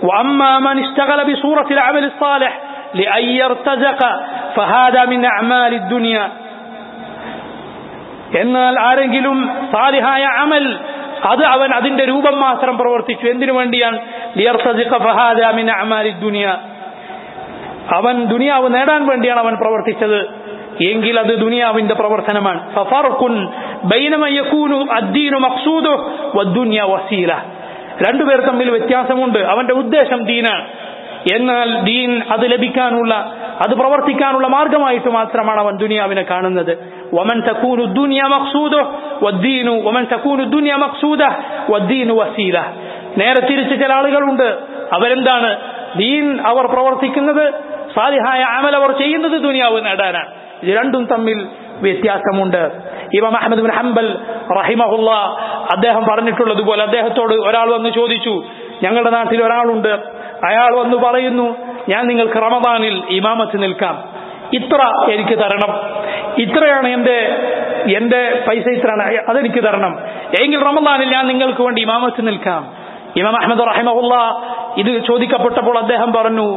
എന്നാൽ ആരെങ്കിലും സാലിഹായ അമൽ അത് അവൻ അതിന്റെ രൂപം മാത്രം പ്രവർത്തിച്ചു എന്തിനു വേണ്ടിയാണ് അവൻ ദുനിയാവ് നേടാൻ വേണ്ടിയാണ് അവൻ പ്രവർത്തിച്ചത് എങ്കിൽ അത് ദുനിയാവിന്റെ പ്രവർത്തനമാണ് രണ്ടുപേർ തമ്മിൽ വ്യത്യാസമുണ്ട് അവന്റെ ഉദ്ദേശം ദീനാണ് എന്നാൽ ദീൻ അത് ലഭിക്കാനുള്ള അത് പ്രവർത്തിക്കാനുള്ള മാർഗമായിട്ട് മാത്രമാണ് അവൻ ദുനിയാവിനെ കാണുന്നത് വമൻ തക്കൂനു ദുനിയ മക്സൂദോ വദ്ദീനു വമൻ തക്കൂനു ദുനിയ മക്സൂദ വദ്ദീനു വസീല നേരെ തിരിച്ച് ചില ആളുകളുണ്ട് അവരെന്താണ് ദീൻ അവർ പ്രവർത്തിക്കുന്നത് സാലിഹായ അമൽ അവർ ചെയ്യുന്നത് ദുനിയാവ് നേടാനാണ് ഇത് രണ്ടും തമ്മിൽ വ്യത്യാസമുണ്ട് ഇമാം അഹമ്മദ് ബിൻ ഹംബൽ റഹിമഹുല്ല അദ്ദേഹം പറഞ്ഞിട്ടുള്ളതുപോലെ അദ്ദേഹത്തോട് ഒരാൾ വന്ന് ചോദിച്ചു ഞങ്ങളുടെ നാട്ടിൽ ഒരാളുണ്ട് അയാൾ വന്ന് പറയുന്നു ഞാൻ നിങ്ങൾക്ക് റമദാനിൽ ഇമാമത്ത് നിൽക്കാം ഇത്ര എനിക്ക് തരണം ഇത്രയാണ് എന്റെ എന്റെ പൈസ ഇത്രയാണ് അതെനിക്ക് തരണം എങ്കിൽ റമദാനിൽ ഞാൻ നിങ്ങൾക്ക് വേണ്ടി ഇമാമത്ത് നിൽക്കാം ഇമാം അഹമ്മദ് റഹിമഹുല്ല ഇത് ചോദിക്കപ്പെട്ടപ്പോൾ അദ്ദേഹം പറഞ്ഞു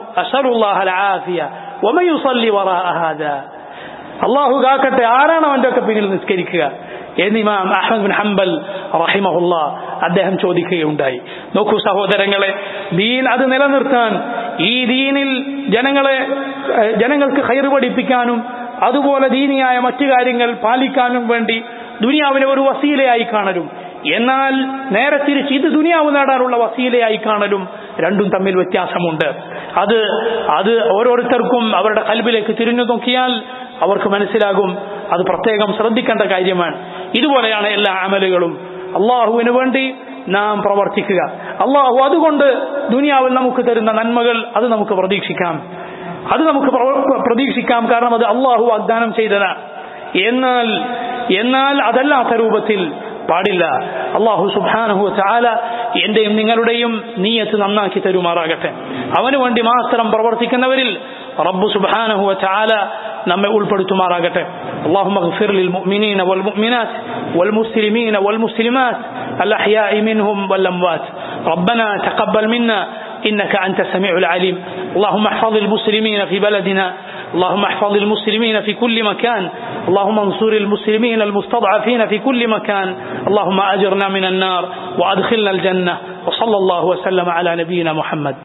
അള്ളാഹു കാക്കട്ടെ ആരാണ് അവന്റെ ഒക്കെ പിന്നിൽ നിസ്കരിക്കുക എന്ന് ഇമാം അഹമ്മദ് ബിൻ ഹംബൽ റഹിമഹുല്ല അദ്ദേഹം ചോദിക്കുകയുണ്ടായി നോക്കൂ സഹോദരങ്ങളെ ദീൻ അത് നിലനിർത്താൻ ഈ ദീനിൽ ജനങ്ങളെ ജനങ്ങൾക്ക് ഹൈർ പഠിപ്പിക്കാനും അതുപോലെ ദീനിയായ മറ്റു കാര്യങ്ങൾ പാലിക്കാനും വേണ്ടി ദുനിയാവിനെ ഒരു വസീലയായി കാണലും എന്നാൽ നേരെ തിരിച്ച് ഇത് ദുനിയാവ് നേടാനുള്ള വസീലയായി കാണലും രണ്ടും തമ്മിൽ വ്യത്യാസമുണ്ട് അത് അത് ഓരോരുത്തർക്കും അവരുടെ കൽബിലേക്ക് തിരിഞ്ഞു നോക്കിയാൽ അവർക്ക് മനസ്സിലാകും അത് പ്രത്യേകം ശ്രദ്ധിക്കേണ്ട കാര്യമാണ് ഇതുപോലെയാണ് എല്ലാ അമലുകളും അള്ളാഹുവിന് വേണ്ടി നാം പ്രവർത്തിക്കുക അള്ളാഹു അതുകൊണ്ട് ദുനിയാവിൽ നമുക്ക് തരുന്ന നന്മകൾ അത് നമുക്ക് പ്രതീക്ഷിക്കാം അത് നമുക്ക് പ്രതീക്ഷിക്കാം കാരണം അത് അള്ളാഹു വാഗ്ദാനം ചെയ്തതാണ് എന്നാൽ എന്നാൽ അതല്ലാത്ത രൂപത്തിൽ പാടില്ല അള്ളാഹു സുബാനഹു ചാല എന്റെയും നിങ്ങളുടെയും നീയത്ത് നന്നാക്കി തരുമാറാകട്ടെ അവന് വേണ്ടി മാത്രം പ്രവർത്തിക്കുന്നവരിൽ റബ്ബു സുബാനഹു ചാല നമ്മെ ഉൾപ്പെടുത്തുമാറാകട്ടെ اللهم اغفر للمؤمنين والمؤمنات والمسلمين والمسلمات الأحياء منهم والأموات ربنا تقبل منا إنك أنت السميع العليم اللهم احفظ المسلمين في بلدنا اللهم احفظ المسلمين في كل مكان اللهم انصر المسلمين المستضعفين في كل مكان اللهم أجرنا من النار وأدخلنا الجنة وصلى الله وسلم على نبينا محمد